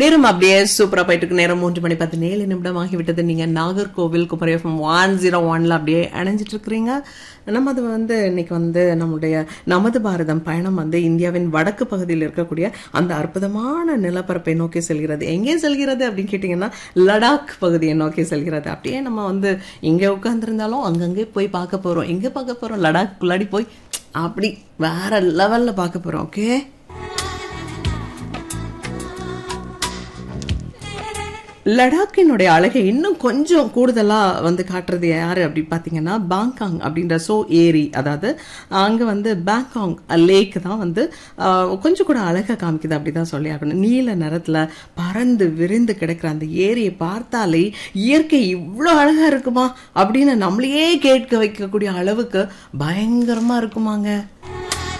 நேரம் அப்படியே சூப்பரா போயிட்டு இருக்கு நேரம் மூன்று மணி பதினேழு நிமிடம் ஆகிவிட்டது நீங்க Nagercoil Kumari FM one zero ஒன்ல அப்படியே அணைஞ்சிட்டு இருக்கிறீங்க நம்ம அது வந்து இன்னைக்கு வந்து நம்முடைய நமது பாரதம் பயணம் வந்து இந்தியாவின் வடக்கு பகுதியில் இருக்கக்கூடிய அந்த அற்புதமான நிலப்பரப்பை நோக்கி செல்கிறது எங்கே செல்கிறது அப்படின்னு கேட்டீங்கன்னா லடாக் பகுதியை நோக்கி செல்கிறது அப்படியே நம்ம வந்து இங்க உட்கார்ந்திருந்தாலும் அங்கங்கே போய் பார்க்க போறோம் எங்க பார்க்க போறோம் லடாக்குள்ளாடி போய் அப்படி வேற லெவல்ல பார்க்க போறோம் ஓகே லடாக்கினுடைய அழகை இன்னும் கொஞ்சம் கூடுதலா வந்து காட்டுறது யாரு அப்படி பாத்தீங்கன்னா பாங்காங் அப்படின்ற சோ ஏரி அதாவது அங்க வந்து பேங்காங் லேக் தான் வந்து ஆஹ், கொஞ்சம் கூட அழகா காமிக்குது அப்படிதான் சொல்லி ஆகணும் நீல நிறத்துல பறந்து விரிந்து கிடக்கிற அந்த ஏரியை பார்த்தாலே இயற்கை இவ்வளோ அழகா இருக்குமா அப்படின்னு நம்மளையே கேட்க வைக்கக்கூடிய அளவுக்கு பயங்கரமா இருக்குமாங்க